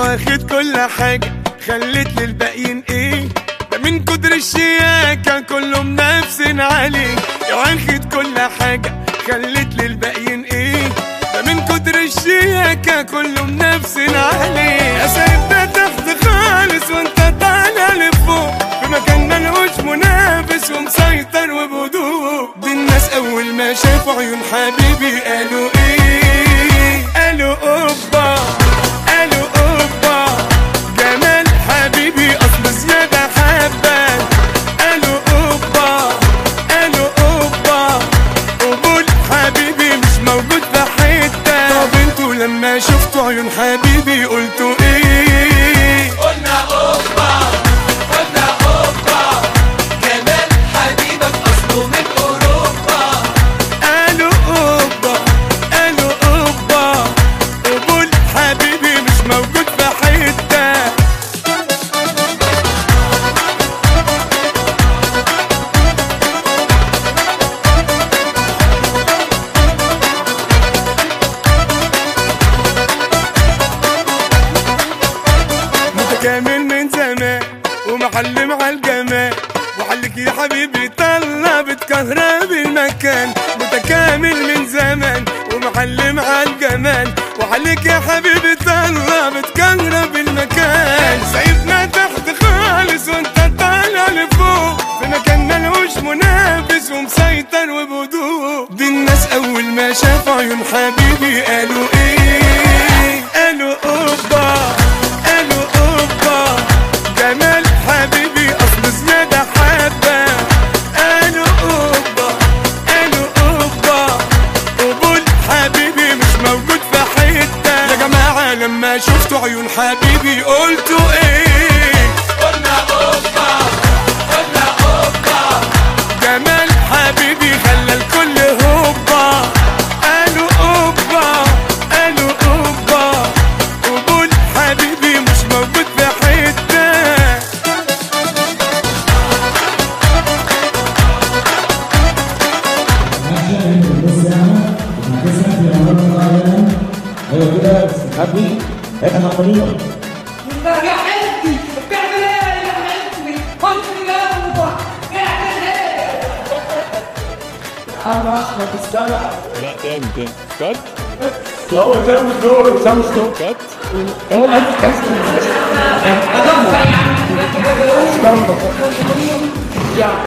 واخد كل حاجة خليت للباقيين ايه ده من كتر الشياكة كله منافسين عليه يا واخد كل حاجة خليت للباقيين ايه ده من كتر الشياكة كله منافسين عليه يا سايب ده تحت خالص وانت طالع لفوق في مكان ملهوش منافس ومسيطر وبهدوء دي الناس اول ما شافوا عيون حبيبي قالوا ايه قالوا اوبا قالوا اوبا جمال حبيبي اصل زيادة حبة قالوا اوبا قالوا اوبا قبول حبيبي مش موجود في حتة طب انتوا لما شفتوا عيون حبيبي قلتوا ايه قلنا اوبا قلنا اوبا جمال حبيبك اصله من اوروبا قالوا اوبا قالوا اوبا قبول حبيبي مش موجود في حته متكامل من زمان ومعلم على الجمال وحلك يا حبيبي طلع بتكهرب المكان متكامل من زمان ومعلم على الجمال وحلك يا حبيبي طلع بتكهرب المكان سايبنا تحت خالص وانت طالع لفوق في مكان ملهوش منافس ومسيطر وبهدوء دي الناس اول ما شافوا عيون حبيبي قالوا ايه قالوا اوبا قالوا اوبا جمال حبيبي اصل زيادة حبة قالوا اوبا قالوا اوبا قبول حبيبي مش موجود في حتة يا جماعة لما شفتوا عيون حبيبي قلتوا ايه قلنا اوبا قلنا اوبا جمال حبيبي خلى الكل هوبا قالوا اوبا قالوا اوبا قبول حبيبي مش موجود في حته ايوه كده بتستخبي احنا عمالين انت يا حبيبي بتعمل ايه يا حبيبي كنت جنبه اعمل ايه انا احمد السبع لا تاني تاني كات هو ده الدور سامسونج كات هو ده الكاستم